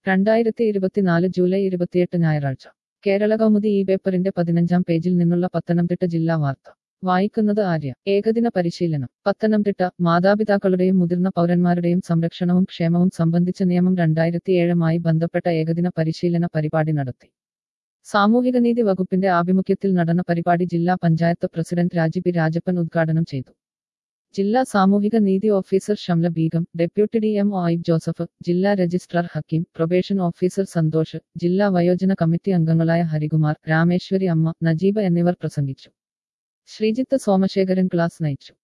രണ്ടായിരത്തി ഇരുപത്തിനാല് ജൂലൈ ഇരുപത്തിയെട്ട് ഞായറാഴ്ച കേരള കൗമുദി ഈ പേപ്പറിന്റെ പതിനഞ്ചാം പേജിൽ നിന്നുള്ള പത്തനംതിട്ട ജില്ലാ വാർത്ത വായിക്കുന്നത് ആര്യ ഏകദിന പരിശീലനം പത്തനംതിട്ട മാതാപിതാക്കളുടെയും മുതിർന്ന പൗരന്മാരുടെയും സംരക്ഷണവും ക്ഷേമവും സംബന്ധിച്ച നിയമം രണ്ടായിരത്തിയേഴുമായി ബന്ധപ്പെട്ട ഏകദിന പരിശീലന പരിപാടി നടത്തി സാമൂഹികനീതി വകുപ്പിന്റെ ആഭിമുഖ്യത്തിൽ നടന്ന പരിപാടി ജില്ലാ പഞ്ചായത്ത് പ്രസിഡന്റ് രാജി പി രാജപ്പൻ ഉദ്ഘാടനം ചെയ്തു ജില്ലാ സാമൂഹിക നീതി officer Shamla Beegum deputy D M O ഐബ് ജോസഫ് ജില്ലാ registrar Hakeem probation officer Santhosh ജില്ലാ വയോജന കമ്മിറ്റി അംഗങ്ങളായ ഹരികുമാർ രാമേശ്വരി അമ്മ നജീബ എന്നിവർ പ്രസംഗിച്ചു ശ്രീജിത്ത് സോമശേഖരൻ ക്ലാസ് നയിച്ചു